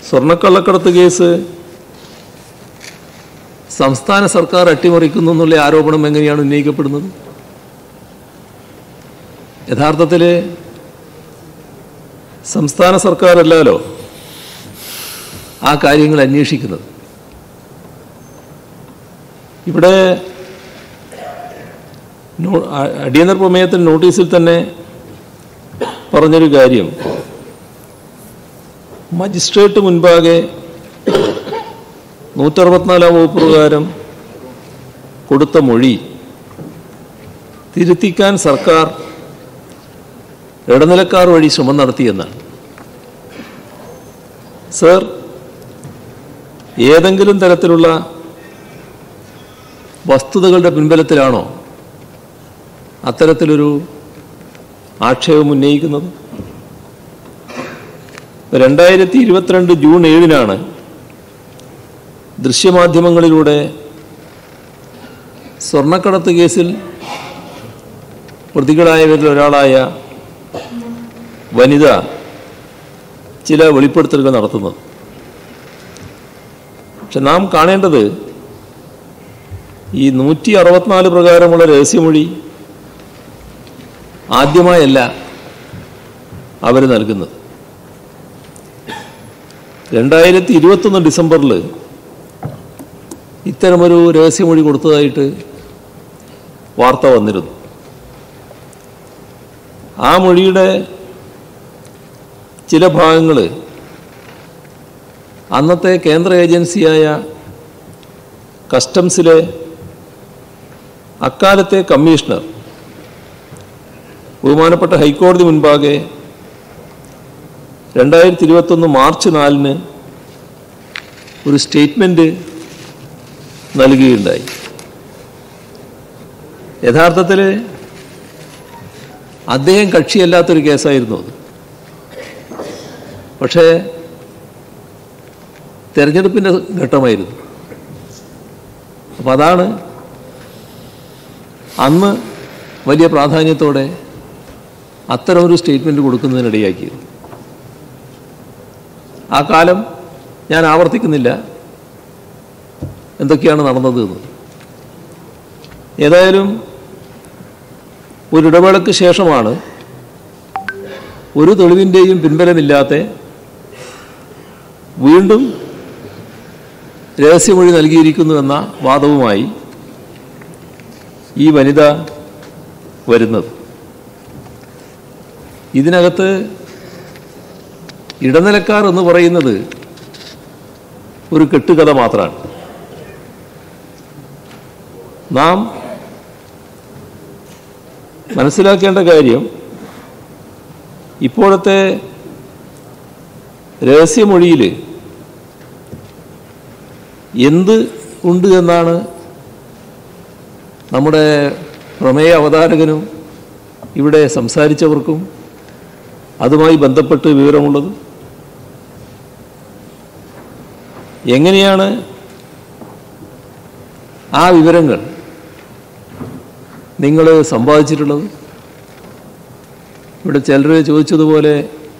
സ്വർണ്ണക്കള്ളക്കടത്ത് case സംസ്ഥാന സർക്കാർ അട്ടിമറിക്കുന്നു എന്നുള്ള ആരോപണം എങ്ങനെയാണ് ഉന്നയിക്കപ്പെടുന്നത് യഥാർത്ഥത്തിൽ സംസ്ഥാന സർക്കാരല്ലല്ലോ ആ കാര്യങ്ങൾ അന്വേഷിക്കുന്നത് ഇവിടെ നോ- അ- അടിയന്തര പ്രമേയത്തിൽ നോട്ടീസിൽ തന്നെ പറഞ്ഞൊരു കാര്യം മജിസ്ട്രേറ്റ് മുൻപാകെ നൂറ്ററുപത്തിനാലാം വകുപ്പ് പ്രകാരം കൊടുത്ത മൊഴി തിരുത്തിക്കാൻ സർക്കാർ ഇടനിലക്കാർ വഴി ശ്രമം നടത്തിയെന്നാണ് സർ ഏതെങ്കിലും തരത്തിലുള്ള വസ്തുതകളുടെ പിൻബലത്തിലാണോ അത്തരത്തിലൊരു ആക്ഷേപം ഉന്നയിക്കുന്നത് രണ്ടായിരത്തി ഇരുപത്തിരണ്ട് ജൂൺ ഏഴിനാണ് ദൃശ്യമാധ്യമങ്ങളിലൂടെ സ്വർണ്ണക്കടത്ത് കേസിൽ പ്രതികളായവരിൽ ഒരാളായ വനിത ചില വെളിപ്പെടുത്തലുകൾ നടത്തുന്നത് പക്ഷെ നാം കാണേണ്ടത് ഈ നൂറ്റി അറുപത്തിനാല് പ്രകാരമുള്ള രഹസ്യമൊഴി ആദ്യമായല്ല അവർ നൽകുന്നത് രണ്ടായിരത്തി ഇരുപത്തൊന്ന് ഡിസംബറിൽ ഇത്തരമൊരു രഹസ്യമൊഴി കൊടുത്തതായിട്ട് വാർത്ത വന്നിരുന്നു ആ മൊഴിയുടെ ചില ഭാഗങ്ങൾ അന്നത്തെ കേന്ദ്ര ഏജൻസിയായ കസ്റ്റംസിലെ അക്കാലത്തെ കമ്മീഷണർ ബഹുമാനപ്പെട്ട ഹൈക്കോടതി മുൻപാകെ രണ്ടായിരത്തി ഇരുപത്തൊന്ന് മാർച്ച് നാലിന് ഒരു സ്റ്റേറ്റ്മെൻറ്റ് നൽകുകയുണ്ടായി യഥാർത്ഥത്തിൽ അദ്ദേഹം കക്ഷിയല്ലാത്തൊരു കേസായിരുന്നു അത് പക്ഷേ തെരഞ്ഞെടുപ്പിൻ്റെ ഘട്ടമായിരുന്നു അപ്പം അതാണ് അന്ന് വലിയ പ്രാധാന്യത്തോടെ അത്തരമൊരു സ്റ്റേറ്റ്മെൻറ്റ് കൊടുക്കുന്നതിനിടയാക്കിയത് ആ കാലം ഞാൻ ആവർത്തിക്കുന്നില്ല എന്തൊക്കെയാണ് നടന്നത് എന്ന് ഏതായാലും ഒരു ഇടവേളയ്ക്ക് ശേഷമാണ് ഒരു തെളിവിൻ്റെയും പിൻബലമില്ലാത്ത വീണ്ടും രഹസ്യമൊഴി നൽകിയിരിക്കുന്നു എന്ന വാദവുമായി ഈ വനിത വരുന്നത് ഇതിനകത്ത് ഇടനിലക്കാർ എന്ന് പറയുന്നത് ഒരു കെട്ടുകഥ മാത്രമാണ് നാം മനസ്സിലാക്കേണ്ട കാര്യം ഇപ്പോഴത്തെ രഹസ്യമൊഴിയിൽ എന്ത് ഉണ്ട് എന്നാണ് നമ്മുടെ പ്രമേയ അവതാരകനും ഇവിടെ സംസാരിച്ചവർക്കും അതുമായി ബന്ധപ്പെട്ട് വിവരമുള്ളത് എങ്ങനെയാണ് ആ വിവരങ്ങൾ നിങ്ങൾ സമ്പാദിച്ചിട്ടുള്ളത് ഇവിടെ ചിലർ ചോദിച്ചതുപോലെ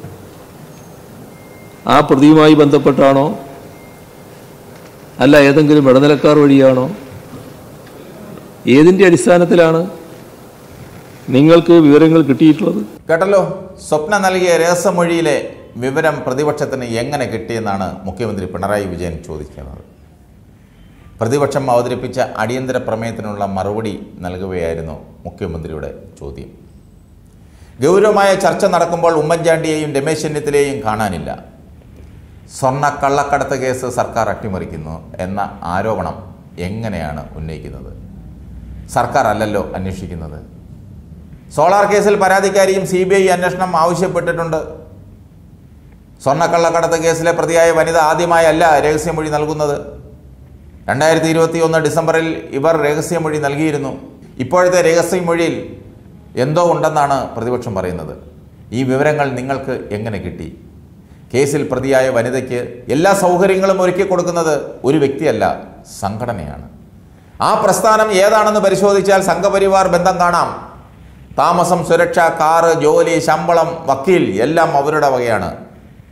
ആ പ്രതിയുമായി ബന്ധപ്പെട്ടാണോ അല്ല ഏതെങ്കിലും ഇടനിലക്കാർ വഴിയാണോ ഏതിൻ്റെ അടിസ്ഥാനത്തിലാണ് നിങ്ങൾക്ക് വിവരങ്ങൾ കിട്ടിയിട്ടുള്ളത് കേട്ടല്ലോ സ്വപ്ന നൽകിയ രഹസ്യമൊഴിയിലെ വിവരം പ്രതിപക്ഷത്തിന് എങ്ങനെ കിട്ടിയെന്നാണ് മുഖ്യമന്ത്രി പിണറായി വിജയൻ ചോദിക്കുന്നത് പ്രതിപക്ഷം അവതരിപ്പിച്ച അടിയന്തര പ്രമേയത്തിനുള്ള മറുപടി നൽകുകയായിരുന്നു മുഖ്യമന്ത്രിയുടെ ചോദ്യം ഗൗരവമായ ചർച്ച നടക്കുമ്പോൾ ഉമ്മൻചാണ്ടിയെയും രമേശ് ചെന്നിത്തലയെയും കാണാനില്ല സ്വർണ്ണ കള്ളക്കടത്ത് കേസ് സർക്കാർ അട്ടിമറിക്കുന്നു എന്ന ആരോപണം എങ്ങനെയാണ് ഉന്നയിക്കുന്നത് സർക്കാർ അല്ലല്ലോ അന്വേഷിക്കുന്നത് സോളാർ കേസിൽ പരാതിക്കാരിയും സി ബി ഐ അന്വേഷണം ആവശ്യപ്പെട്ടിട്ടുണ്ട് സ്വർണ്ണക്കള്ളക്കടത്ത് കേസിലെ പ്രതിയായ വനിത ആദ്യമായല്ല രഹസ്യമൊഴി നൽകുന്നത് രണ്ടായിരത്തി ഇരുപത്തി ഒന്ന് ഡിസംബറിൽ ഇവർ രഹസ്യമൊഴി നൽകിയിരുന്നു ഇപ്പോഴത്തെ രഹസ്യമൊഴിയിൽ എന്തോ ഉണ്ടെന്നാണ് പ്രതിപക്ഷം പറയുന്നത് ഈ വിവരങ്ങൾ നിങ്ങൾക്ക് എങ്ങനെ കിട്ടി കേസിൽ പ്രതിയായ വനിതയ്ക്ക് എല്ലാ സൗകര്യങ്ങളും ഒരുക്കി കൊടുക്കുന്നത് ഒരു വ്യക്തിയല്ല സംഘടനയാണ് ആ പ്രസ്ഥാനം ഏതാണെന്ന് പരിശോധിച്ചാൽ സംഘപരിവാർ ബന്ധം കാണാം താമസം സുരക്ഷ കാറ് ജോലി ശമ്പളം വക്കീൽ എല്ലാം അവരുടെ വകയാണ്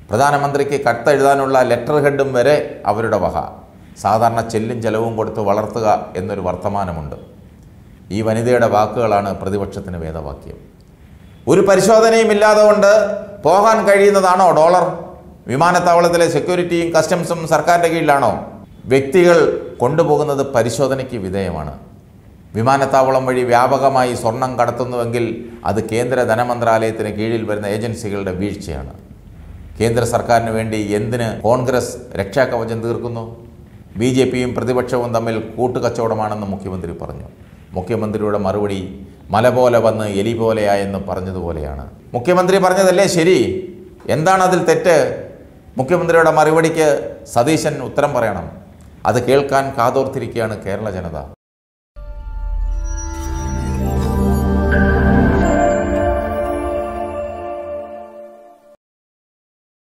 പ്രധാനമന്ത്രിക്ക് കത്തെഴുതാനുള്ള ലെറ്റർ ഹെഡും വരെ അവരുടെ വക സാധാരണ ചെല്ലും ചെലവും കൊടുത്ത് വളർത്തുക എന്നൊരു വർത്തമാനമുണ്ട് ഈ വനിതയുടെ വാക്കുകളാണ് പ്രതിപക്ഷത്തിന് വേദവാക്യം ഒരു പരിശോധനയും ഇല്ലാതെ കൊണ്ട് പോകാൻ കഴിയുന്നതാണോ ഡോളർ വിമാനത്താവളത്തിലെ സെക്യൂരിറ്റിയും കസ്റ്റംസും സർക്കാരിൻ്റെ കീഴിലാണോ വ്യക്തികൾ കൊണ്ടുപോകുന്നത് പരിശോധനയ്ക്ക് വിധേയമാണ് വിമാനത്താവളം വഴി വ്യാപകമായി സ്വർണം കടത്തുന്നുവെങ്കിൽ അത് കേന്ദ്ര ധനമന്ത്രാലയത്തിന് കീഴിൽ വരുന്ന ഏജൻസികളുടെ വീഴ്ചയാണ് കേന്ദ്ര സർക്കാരിന് വേണ്ടി എന്തിന് കോൺഗ്രസ് രക്ഷാകവചം തീർക്കുന്നു ബി ജെ പിയും പ്രതിപക്ഷവും തമ്മിൽ കൂട്ടുകച്ചവടമാണെന്ന് മുഖ്യമന്ത്രി പറഞ്ഞു മുഖ്യമന്ത്രിയുടെ മറുപടി മല പോലെ വന്ന് എലി പോലെയായെന്ന് പറഞ്ഞതുപോലെയാണ് മുഖ്യമന്ത്രി പറഞ്ഞതല്ലേ ശരി എന്താണ് അതിൽ തെറ്റ് മുഖ്യമന്ത്രിയുടെ മറുപടിക്ക് സതീശൻ ഉത്തരം പറയണം അത് കേൾക്കാൻ കാതോർത്തിരിക്കുകയാണ് കേരള ജനത